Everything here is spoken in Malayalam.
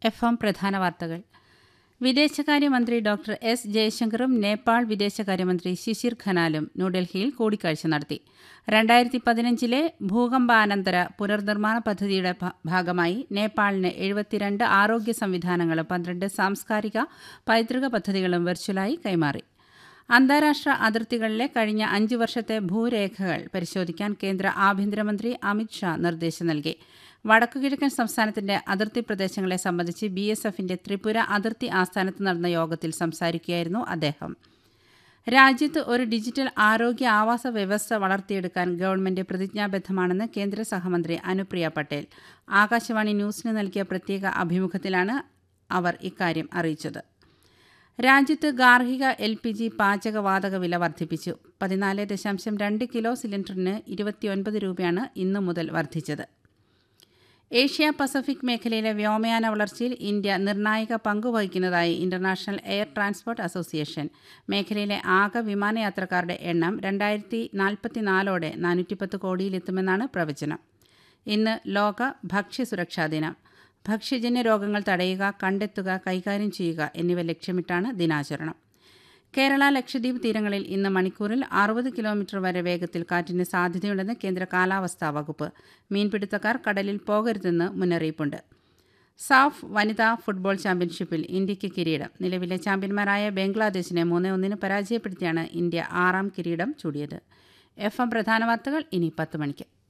എഫ് എം പ്രധാന വാർത്തകൾ വിദേശകാര്യമന്ത്രി ഡോക്ടർ എസ് ജയശങ്കറും നേപ്പാൾ വിദേശകാര്യമന്ത്രി ശിശിർ ഖനാലും ന്യൂഡൽഹിയിൽ കൂടിക്കാഴ്ച നടത്തി രണ്ടായിരത്തി പതിനഞ്ചിലെ ഭൂകമ്പാനന്തര പുനർനിർമ്മാണ പദ്ധതിയുടെ ഭ- ഭാഗമായി നേപ്പാളിന് എഴുപത്തിരണ്ട് ആരോഗ്യ സംവിധാനങ്ങളും പന്ത്രണ്ട് സാംസ്കാരിക പൈതൃക പദ്ധതികളും വെർച്വലായി കൈമാറി അന്താരാഷ്ട്ര അതിർത്തികളിലെ കഴിഞ്ഞ അഞ്ച് വർഷത്തെ ഭൂരേഖകൾ പരിശോധിക്കാൻ കേന്ദ്ര ആഭ്യന്തരമന്ത്രി അമിത് ഷാ നിർദ്ദേശം നൽകി വടക്കുകിഴക്കൻ സംസ്ഥാനത്തിന്റെ അതിർത്തി പ്രദേശങ്ങളെ സംബന്ധിച്ച് ബി എസ് എഫിന്റെ ത്രിപുര അതിർത്തി ആസ്ഥാനത്ത് നടന്ന യോഗത്തിൽ സംസാരിക്കുകയായിരുന്നു അദ്ദേഹം രാജ്യത്ത് ഒരു ഡിജിറ്റൽ ആരോഗ്യ ആവാസ വ്യവസ്ഥ വളർത്തിയെടുക്കാൻ ഗവൺമെന്റ് പ്രതിജ്ഞാബദ്ധമാണെന്ന് കേന്ദ്ര സഹമന്ത്രി അനുപ്രിയ പട്ടേൽ ആകാശവാണി ന്യൂസിന് നൽകിയ പ്രത്യേക അഭിമുഖത്തിലാണ് അവർ ഇക്കാര്യം അറിയിച്ചത് രാജ്യത്ത് ഗാർഹിക എൽ പി ജി പാചകവാതക വില വർദ്ധിപ്പിച്ചു പതിനാല് ദശാംശം രണ്ട് കിലോ സിലിണ്ടറിന് ഇരുപത്തിയൊൻപത് രൂപയാണ് ഇന്നു മുതൽ വർദ്ധിച്ചത് ഏഷ്യ പസഫിക് മേഖലയിലെ വ്യോമയാന വളർച്ചയിൽ ഇന്ത്യ നിർണായക പങ്ക് വഹിക്കുന്നതായി ഇന്റർനാഷണൽ എയർ ട്രാൻസ്പോർട്ട് അസോസിയേഷൻ മേഖലയിലെ ആകെ വിമാനയാത്രക്കാരുടെ എണ്ണം രണ്ടായിരത്തി നാൽപ്പത്തിനാലോടെ നാനൂറ്റിപ്പത്ത് കോടിയിലെത്തുമെന്നാണ് പ്രവചനം ഇന്ന് ലോക ഭക്ഷ്യസുരക്ഷാ ദിനം ഭക്ഷ്യജന്യ രോഗങ്ങൾ തടയുക കണ്ടെത്തുക കൈകാര്യം ചെയ്യുക എന്നിവ ലക്ഷ്യമിട്ടാണ് ദിനാചരണം കേരള ലക്ഷദ്വീപ് തീരങ്ങളിൽ ഇന്ന് മണിക്കൂറിൽ അറുപത് കിലോമീറ്റർ വരെ വേഗത്തിൽ കാറ്റിന് സാധ്യതയുണ്ടെന്ന് കേന്ദ്ര കാലാവസ്ഥാ വകുപ്പ് മീൻപിടുത്തക്കാർ കടലിൽ പോകരുതെന്ന് മുന്നറിയിപ്പുണ്ട് സാഫ് വനിതാ ഫുട്ബോൾ ചാമ്പ്യൻഷിപ്പിൽ ഇന്ത്യയ്ക്ക് കിരീടം നിലവിലെ ചാമ്പ്യന്മാരായ ബംഗ്ലാദേശിനെ മൂന്ന് ഒന്നിന് പരാജയപ്പെടുത്തിയാണ് ഇന്ത്യ ആറാം കിരീടം ചൂടിയത് എഫ് എം പ്രധാന വാർത്തകൾ ഇനി പത്ത് മണിക്ക്